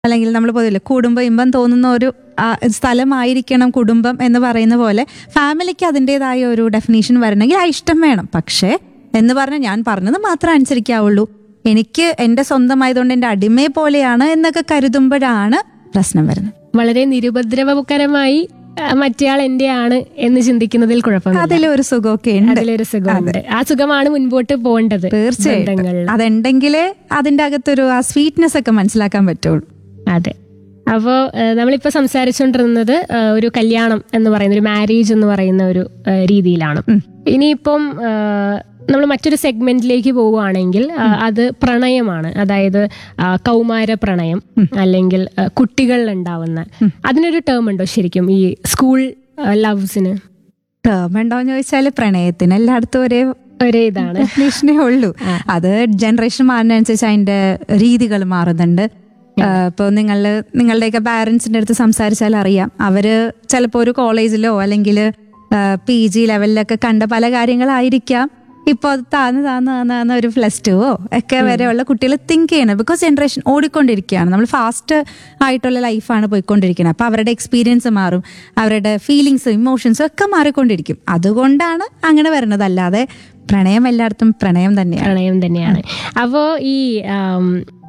അല്ലെങ്കിൽ നമ്മൾ പൊതുവില്ല കുടുംബം ഇമ്പം തോന്നുന്ന ഒരു ആ, സ്ഥലമായിരിക്കണം കുടുംബം എന്ന് പറയുന്ന പോലെ ഫാമിലിക്ക് അതിൻ്റെതായ ഒരു ഡെഫിനേഷൻ വരണമെങ്കിൽ ആ ഇഷ്ടം വേണം പക്ഷേ എന്ന് പറഞ്ഞ് ഞാൻ പറഞ്ഞത് മാത്രമേ അനുസരിക്കാവുള്ളൂ എനിക്ക് എൻ്റെ സ്വന്തമായതുകൊണ്ട് എൻ്റെ അടിമയെ പോലെയാണ് എന്നൊക്കെ കരുതുമ്പോഴാണ് പ്രശ്നം വരുന്നത് വളരെ നിരുപദ്രവകരമായി ആ, മറ്റേയാൾ എന്റെയാണ് എന്ന് ചിന്തിക്കുന്നതിൽ കുഴപ്പമില്ല അതിലൊരു സുഖമൊക്കെ ഉണ്ട് അതിലൊരു സുഖമുണ്ട് ആ സുഖമാണ് മുൻപോട്ട് പോകേണ്ടത് തീർച്ചയായിട്ടും ബന്ധങ്ങളിൽ. അതുണ്ടെങ്കിലേ അതിൻ്റെ അകത്തൊരു ആ സ്വീറ്റ്നെസ് ഒക്കെ മനസ്സിലാക്കാൻ പറ്റുള്ളൂ അതെ അപ്പോൾ നമ്മളിപ്പോൾ സംസാരിച്ചുകൊണ്ടിരുന്നത് ആ, ഒരു കല്യാണം എന്ന് പറയുന്ന ഒരു മാരേജ് എന്ന് പറയുന്ന ഒരു ആ, രീതിയിലാണ് ഇനിയിപ്പം നമ്മൾ മറ്റൊരു സെഗ്മെന്റിലേക്ക് പോവുകയാണെങ്കിൽ ആ, അത് പ്രണയമാണ് അതായത് ആ, കൗമാര പ്രണയം അല്ലെങ്കിൽ ആ, കുട്ടികളിൽ ഉണ്ടാവുന്ന അതിനൊരു ടേം ഉണ്ടോ ശരിക്കും ഈ സ്കൂൾ ലവ്സിന് ടേം ഉണ്ടോന്ന് ചോദിച്ചാൽ പ്രണയത്തിന് എല്ലായിടത്തും ഒരേ ഒരേ ഇതാണ് ഡെഫിനേഷനേ ഉള്ളൂ അത് ജനറേഷൻ മാറുന്നതനുസരിച്ച് അതിന്റെ രീതികൾ മാറുന്നുണ്ട് ഇപ്പോൾ നിങ്ങൾ നിങ്ങളുടെയൊക്കെ പാരൻസിന്റെ അടുത്ത് സംസാരിച്ചാൽ അറിയാം അവര് ചിലപ്പോൾ ഒരു കോളേജിലോ അല്ലെങ്കിൽ പി ജി ലെവലിലൊക്കെ കണ്ട പല കാര്യങ്ങളായിരിക്കാം ഇപ്പോൾ അത് താന്ന് താന്ന് താന്ന് താന്ന് ഒരു പ്ലസ് ടുവോ ഒക്കെ വരെയുള്ള കുട്ടികൾ തിങ്ക് ചെയ്യണം ബിക്കോസ് ജനറേഷൻ ഓടിക്കൊണ്ടിരിക്കുകയാണ് നമ്മൾ ഫാസ്റ്റ് ആയിട്ടുള്ള ലൈഫാണ് പോയിക്കൊണ്ടിരിക്കുന്നത് അപ്പോൾ അവരുടെ എക്സ്പീരിയൻസ് മാറും അവരുടെ ഫീലിങ്സും ഇമോഷൻസും ഒക്കെ മാറിക്കൊണ്ടിരിക്കും അതുകൊണ്ടാണ് അങ്ങനെ വരുന്നത് അല്ലാതെ പ്രണയം എല്ലായിടത്തും പ്രണയം തന്നെയാണ് പ്രണയം തന്നെയാണ് അപ്പോൾ ഈ ആം,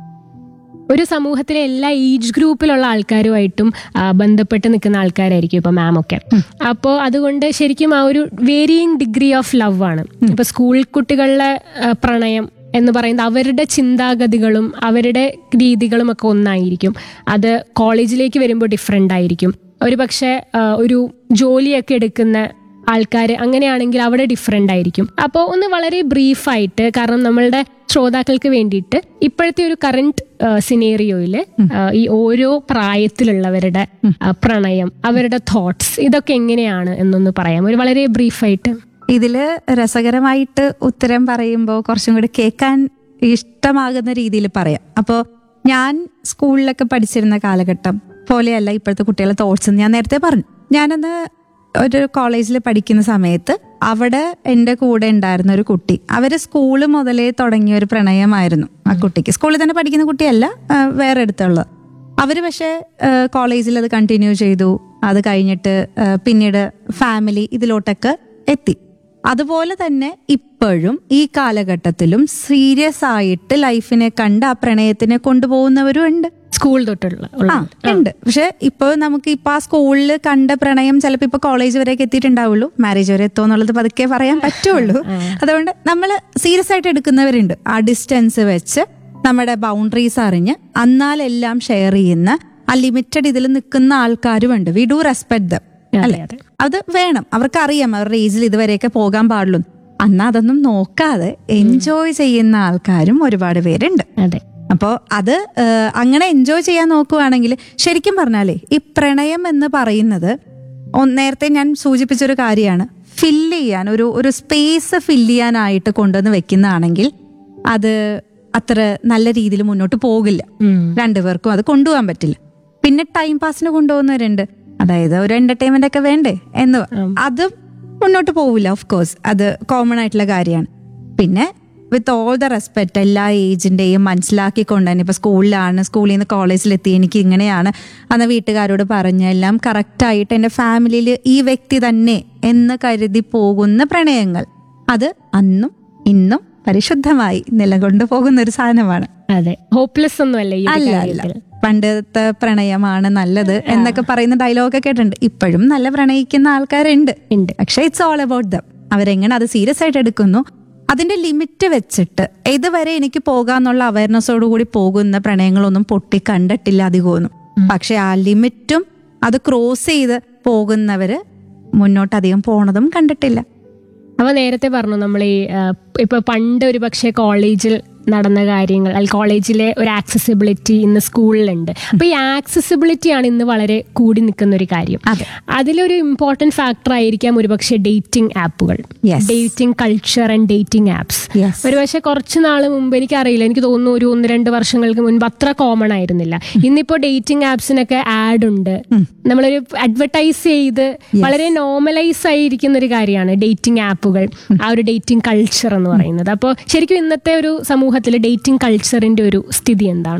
ഒരു സമൂഹത്തിലെ എല്ലാ ഏജ് ഗ്രൂപ്പിലുള്ള ആൾക്കാരുമായിട്ടും ആ, ബന്ധപ്പെട്ട് നിൽക്കുന്ന ആൾക്കാരായിരിക്കും ഇപ്പൊ മാം ഒക്കെ അപ്പോൾ അതുകൊണ്ട് ശരിക്കും ആ ഒരു വേരിയിങ് ഡിഗ്രി ഓഫ് ലവ് ആണ് ഇപ്പൊ സ്കൂൾ കുട്ടികളിലെ ആ, പ്രണയം എന്ന് പറയുന്നത് അവരുടെ ചിന്താഗതികളും അവരുടെ രീതികളും ഒക്കെ ഒന്നായിരിക്കും അത് കോളേജിലേക്ക് വരുമ്പോൾ ഡിഫറെൻ്റ് ആയിരിക്കും ഒരു പക്ഷേ ഒരു ജോലിയൊക്കെ എടുക്കുന്ന ആൾക്കാർ അങ്ങനെയാണെങ്കിൽ അവിടെ ഡിഫറെൻ്റ് ആയിരിക്കും അപ്പോൾ ഒന്ന് വളരെ ബ്രീഫായിട്ട് കാരണം നമ്മളുടെ ശ്രോതാക്കൾക്ക് വേണ്ടിയിട്ട് ഇപ്പോഴത്തെ ഒരു കറണ്ട് സിനേറിയോയിൽ ഈ ഓരോ പ്രായത്തിലുള്ളവരുടെ ആ, പ്രണയം അവരുടെ തോട്ട്സ് ഇതൊക്കെ എങ്ങനെയാണ് എന്നൊന്ന് പറയാം ഒരു വളരെ ബ്രീഫായിട്ട് ഇതില് രസകരമായിട്ട് ഉത്തരം പറയുമ്പോൾ കുറച്ചും കൂടി കേൾക്കാൻ ഇഷ്ടമാകുന്ന രീതിയിൽ പറയാം അപ്പോൾ ഞാൻ സ്കൂളിലൊക്കെ പഠിച്ചിരുന്ന കാലഘട്ടം പോലെയല്ല ഇപ്പോഴത്തെ കുട്ടികളെ തോട്ട്സ് എന്ന് ഞാൻ നേരത്തെ പറഞ്ഞു ഞാനന്ന് ഒരു കോളേജിൽ പഠിക്കുന്ന സമയത്ത് അവിടെ എൻ്റെ കൂടെ ഉണ്ടായിരുന്ന ഒരു കുട്ടി അവര് സ്കൂള് മുതലേ തുടങ്ങിയ ഒരു പ്രണയമായിരുന്നു ആ കുട്ടിക്ക് സ്കൂളിൽ തന്നെ പഠിക്കുന്ന കുട്ടിയല്ല ആ, വേറെ അടുത്തുള്ള അവര് പക്ഷേ കോളേജിൽ അത് കണ്ടിന്യൂ ചെയ്തു അത് കഴിഞ്ഞിട്ട് ആ, പിന്നീട് ഫാമിലി ഇതിലോട്ടൊക്കെ എത്തി അതുപോലെ തന്നെ ഇപ്പോഴും ഈ കാലഘട്ടത്തിലും സീരിയസ് ആയിട്ട് ലൈഫിനെ കണ്ട് ആ പ്രണയത്തിനെ കൊണ്ടുപോകുന്നവരും ഉണ്ട് സ്കൂൾ തൊട്ടുള്ള ആ ഉള്ളത്. ഉണ്ട് പക്ഷെ ഇപ്പൊ നമുക്ക് ഇപ്പൊ ആ സ്കൂളിൽ കണ്ട പ്രണയം ചിലപ്പോ ഇപ്പൊ കോളേജ് വരെയൊക്കെ എത്തിയിട്ടുണ്ടാവുള്ളൂ മാരേജ് വരെ എത്തുമോ എന്നുള്ളത് പതുക്കെ പറയാൻ പറ്റുള്ളൂ അതുകൊണ്ട് നമ്മൾ സീരിയസ് ആയിട്ട് എടുക്കുന്നവരുണ്ട് ആ ഡിസ്റ്റൻസ് വെച്ച് നമ്മുടെ ബൗണ്ടറീസ് അറിഞ്ഞ് അന്നാലെല്ലാം ഷെയർ ചെയ്യുന്ന ആ ലിമിറ്റഡ് ഇതിൽ നിൽക്കുന്ന ആൾക്കാരുമുണ്ട് വി ഡു റെസ്പെക്ട് ദം അതെ, അല്ലെ അതെ. അത് വേണം അവർക്കറിയാം അവരുടെ ഏജിൽ ഇതുവരെയൊക്കെ പോകാൻ പാടുള്ളൂ അന്നാ അതൊന്നും നോക്കാതെ എൻജോയ് ചെയ്യുന്ന ആൾക്കാരും ഒരുപാട് പേരുണ്ട് അതെ അപ്പോൾ അത് ഏഹ്, അങ്ങനെ എൻജോയ് ചെയ്യാൻ നോക്കുവാണെങ്കിൽ ശരിക്കും പറഞ്ഞാലേ ഈ പ്രണയം എന്ന് പറയുന്നത് ഒന്ന് നേരത്തെ ഞാൻ സൂചിപ്പിച്ചൊരു കാര്യമാണ് ഫില്ല് ചെയ്യാൻ ഒരു ഒരു സ്പേസ് ഫില്ല് ചെയ്യാനായിട്ട് കൊണ്ടുവന്ന് വെക്കുന്നതാണെങ്കിൽ അത് അത്ര നല്ല രീതിയിൽ മുന്നോട്ട് പോകില്ല ഉം. രണ്ടുപേർക്കും അത് കൊണ്ടുപോകാൻ പറ്റില്ല പിന്നെ ടൈം പാസിന് കൊണ്ടുപോകുന്നവരുണ്ട് അതായത് ഒരു എന്റർടൈൻമെന്റ് ഒക്കെ വേണ്ടേ എന്ന് അത് മുന്നോട്ട് പോവില്ല ഓഫ് കോഴ്സ് അത് കോമൺ ആയിട്ടുള്ള കാര്യമാണ് പിന്നെ വിത്ത് ഓൾ ദ റെസ്പെക്ട് എല്ലാ ഏജിന്റെയും മനസ്സിലാക്കിക്കൊണ്ട് തന്നെ ഇപ്പൊ സ്കൂളിലാണ് സ്കൂളിൽ നിന്ന് കോളേജിലെത്തി എനിക്ക് ഇങ്ങനെയാണ് അന്ന് വീട്ടുകാരോട് പറഞ്ഞ എല്ലാം കറക്റ്റായിട്ട് എൻ്റെ ഫാമിലിയിൽ ഈ വ്യക്തി തന്നെ എന്ന് കരുതി പോകുന്ന പ്രണയങ്ങൾ അത് അന്നും ഇന്നും പരിശുദ്ധമായി നിലകൊണ്ടു പോകുന്ന ഒരു സാധനമാണ് അതെ ഹോപ്പ്ലെസ് ഒന്നുമല്ല ഈ ഒരു അല്ല അല്ല കാര്യത്തിൽ പണ്ടത്തെ പ്രണയമാണ് നല്ലത് എന്നൊക്കെ പറയുന്ന ഡയലോഗൊക്കെ കേട്ടിട്ടുണ്ട് ഇപ്പോഴും നല്ല പ്രണയിക്കുന്ന ആൾക്കാരുണ്ട് ഉണ്ട് പക്ഷെ ഇറ്റ്സ് ഓൾ അബൌട്ട് ദം അവരെങ്ങനെ അത് സീരിയസ് ആയിട്ട് എടുക്കുന്നു അതിന്റെ ലിമിറ്റ് വെച്ചിട്ട് ഏതുവരെ എനിക്ക് പോകാന്നുള്ള അവയർനെസ്സോട് കൂടി പോകുന്ന പ്രണയങ്ങളൊന്നും പൊട്ടി കണ്ടിട്ടില്ല അധികമൊന്നും പക്ഷെ ആ ലിമിറ്റും അത് ക്രോസ് ചെയ്ത് പോകുന്നവര് മുന്നോട്ട് അധികം പോണതും കണ്ടിട്ടില്ല അപ്പൊ നേരത്തെ പറഞ്ഞു നമ്മൾ ഈ ആ, ഇപ്പൊ പണ്ട് ഒരു പക്ഷേ കോളേജിൽ നടന്ന കാര്യങ്ങൾ അല്ലെങ്കിൽ കോളേജിലെ ഒരു ആക്സസിബിലിറ്റി ഇന്ന് സ്കൂളിലുണ്ട് അപ്പൊ ഈ ആക്സസിബിലിറ്റി ആണ് ഇന്ന് വളരെ കൂടി നിൽക്കുന്ന ഒരു കാര്യം അതെ. അതിലൊരു ഇമ്പോർട്ടന്റ് ഫാക്ടർ ആയിരിക്കാം ഒരുപക്ഷെ ഡേറ്റിംഗ് ആപ്പുകൾ Yes. Dating culture and dating apps Yes. ഒരുപക്ഷെ കുറച്ച് നാൾ മുമ്പ് എനിക്കറിയില്ല എനിക്ക് തോന്നുന്നു ഒരു ഒന്ന് രണ്ട് വർഷങ്ങൾക്ക് മുൻപ് അത്ര കോമൺ ആയിരുന്നില്ല ഇന്നിപ്പോ ഡേറ്റിംഗ് ആപ്സിനൊക്കെ ആഡ് ഉണ്ട് നമ്മളൊരു അഡ്വർടൈസ് ചെയ്ത് വളരെ നോർമലൈസ് ആയിരിക്കുന്ന ഒരു കാര്യമാണ് ഡേറ്റിംഗ് ആപ്പുകൾ ആ ഒരു ഡേറ്റിംഗ് കൾച്ചർ എന്ന് പറയുന്നത് അപ്പോൾ ശരിക്കും ഇന്നത്തെ ഒരു സമൂഹത്തിൽ ഡേറ്റിംഗ് കൾച്ചറിന്റെ ഒരു സ്ഥിതി എന്താണ്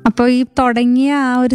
അപ്പോൾ ഈ തുടങ്ങിയ ആ ഒരു